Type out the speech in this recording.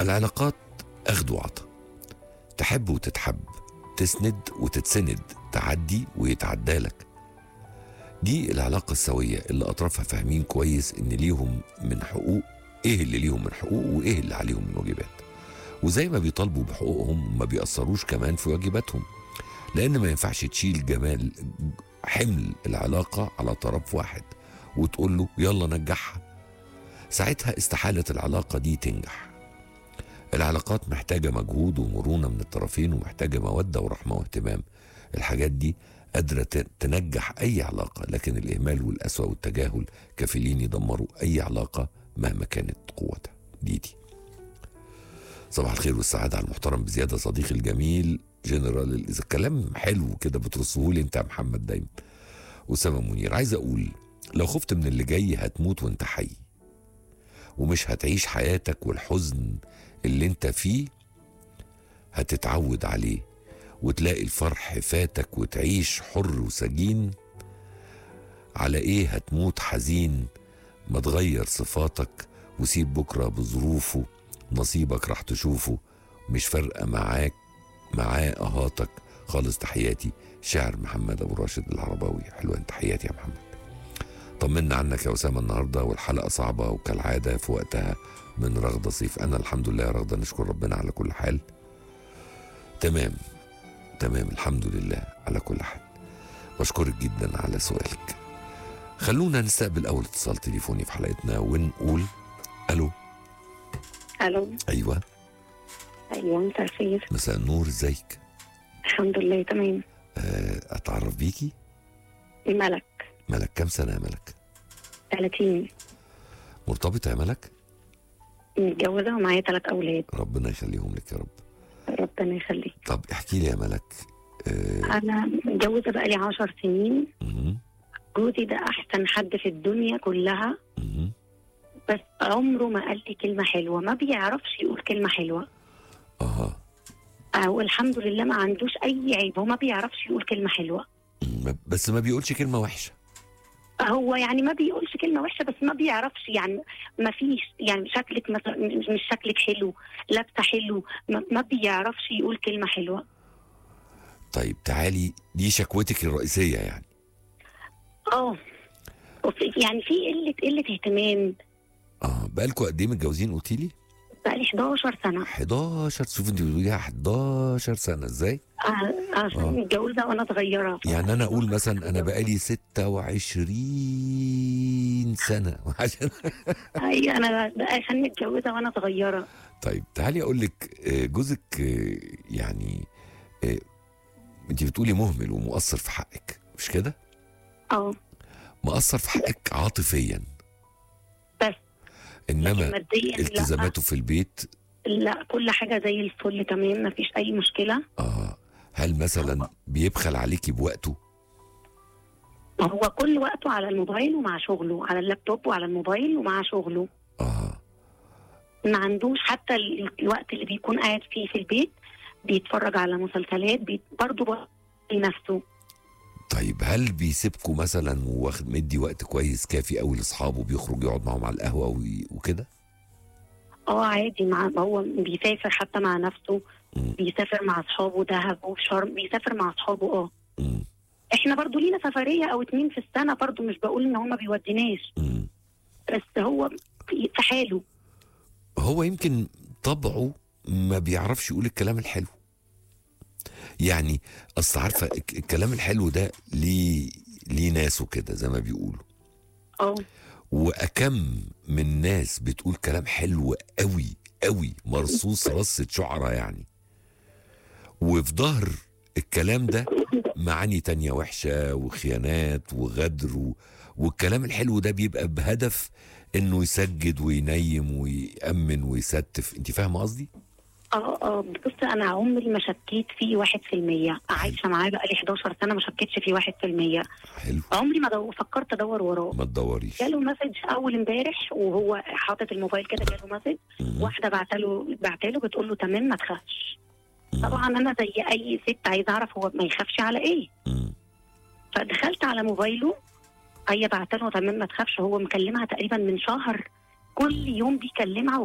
العلاقات اخد وعطا تحب وتتحب تسند وتتسند تعدي ويتعدى لك دي العلاقة السوية اللي أطرافها فاهمين كويس إن ليهم من حقوق إيه اللي ليهم من حقوق وإيه اللي عليهم من واجبات وزي ما بيطالبوا بحقوقهم ما بيأثروش كمان في واجباتهم لأن ما ينفعش تشيل جمال حمل العلاقة على طرف واحد وتقول له يلا نجحها ساعتها استحالة العلاقة دي تنجح العلاقات محتاجة مجهود ومرونة من الطرفين ومحتاجة مودة ورحمة واهتمام الحاجات دي قادرة ت- تنجح أي علاقة لكن الإهمال والقسوة والتجاهل كفيلين يدمروا أي علاقة مهما كانت قوتها دي دي صباح الخير والسعادة على المحترم بزيادة صديقي الجميل جنرال إذا كلام حلو كده بترصهولي أنت يا محمد دايما أسامة منير عايز أقول لو خفت من اللي جاي هتموت وأنت حي ومش هتعيش حياتك والحزن اللي انت فيه هتتعود عليه وتلاقي الفرح فاتك وتعيش حر وسجين على ايه هتموت حزين ما تغير صفاتك وسيب بكرة بظروفه نصيبك راح تشوفه مش فارقة معاك معاه اهاتك خالص تحياتي شاعر محمد ابو راشد العرباوي حلوان تحياتي يا محمد طمنا عنك يا اسامه النهارده والحلقه صعبه وكالعاده في وقتها من رغده صيف انا الحمد لله يا رغده نشكر ربنا على كل حال تمام تمام الحمد لله على كل حال بشكرك جدا على سؤالك خلونا نستقبل اول اتصال تليفوني في حلقتنا ونقول الو الو ايوه ايوه مساء الخير مساء النور ازيك الحمد لله تمام آه، اتعرف بيكي ملك ملك كام سنه يا ملك 30 مرتبطه يا ملك متجوزه ومعايا ثلاث اولاد ربنا يخليهم لك يا رب ربنا يخليك طب احكي لي يا ملك آه، انا متجوزه بقالي 10 سنين مهم، جوزي ده احسن حد في الدنيا كلها مهم. بس عمره ما قال لي كلمه حلوه ما بيعرفش يقول كلمه حلوه اها او الحمد لله ما عندوش اي عيب هو ما بيعرفش يقول كلمه حلوه م- بس ما بيقولش كلمه وحشه هو يعني ما بيقولش كلمه وحشه بس ما بيعرفش يعني ما فيش يعني شكلك مثلا مش مش شكلك حلو لابسه حلو ما, ما بيعرفش يقول كلمه حلوه طيب تعالي دي شكوتك الرئيسيه يعني اه وفي- يعني في قله قله اهتمام اه بقالكوا قد ايه متجوزين قلتي لي بقى لي 11 سنه 11 شوف انت بتقوليها 11 سنه ازاي آه، عشان آه. متجوزه وانا صغيره يعني انا اقول مثلا انا بقالي 26 سنه عشان اي انا بقى عشان متجوزه وانا صغيره طيب تعالي اقول لك آه، جوزك آه، يعني آه، انت بتقولي مهمل ومؤثر في حقك مش كده اه مؤثر في حقك عاطفيا بس انما ماديا لا التزاماته في البيت لا كل حاجه زي الفل تمام ما فيش اي مشكله اه هل مثلا بيبخل عليكي بوقته هو كل وقته على الموبايل ومع شغله على اللابتوب وعلى الموبايل ومع شغله اه ما عندوش حتى ال- الوقت اللي بيكون قاعد فيه في البيت بيتفرج على مسلسلات بي... برضه لنفسه طيب هل بيسيبكوا مثلا واخد مدي وقت كويس كافي قوي لاصحابه بيخرج يقعد معاهم على القهوه وي- وكده اه عادي مع هو بيسافر حتى مع نفسه مم. بيسافر مع اصحابه دهب وشرم بيسافر مع اصحابه اه مم. احنا برضو لينا سفريه او اتنين في السنه برضو مش بقول ان هو ما بيوديناش مم. بس هو في في حاله هو يمكن طبعه ما بيعرفش يقول الكلام الحلو يعني اصل عارفه الك- الكلام الحلو ده ليه ليه ناسه كده زي ما بيقولوا اه واكم من ناس بتقول كلام حلو قوي قوي مرصوص رصة شعرة يعني وفي ظهر الكلام ده معاني تانية وحشة وخيانات وغدر و... والكلام الحلو ده بيبقى بهدف انه يسجد وينيم ويأمن ويستف انت فاهمه قصدي؟ اه اه بص انا عمري ما شكيت فيه واحد في المية عايشة معاه بقالي 11 سنة ما شكيتش فيه واحد في المية حلو عمري ما دو... فكرت ادور وراه ما تدوريش جاله مسج اول امبارح وهو حاطط الموبايل كده جاله مسج مم. واحده بعتله بعتله بتقول له تمام ما تخافش مم. طبعا انا زي اي ست عايزه اعرف هو ما يخافش على ايه مم. فدخلت على موبايله هي بعتله تمام ما تخافش هو مكلمها تقريبا من شهر كل يوم بيكلمها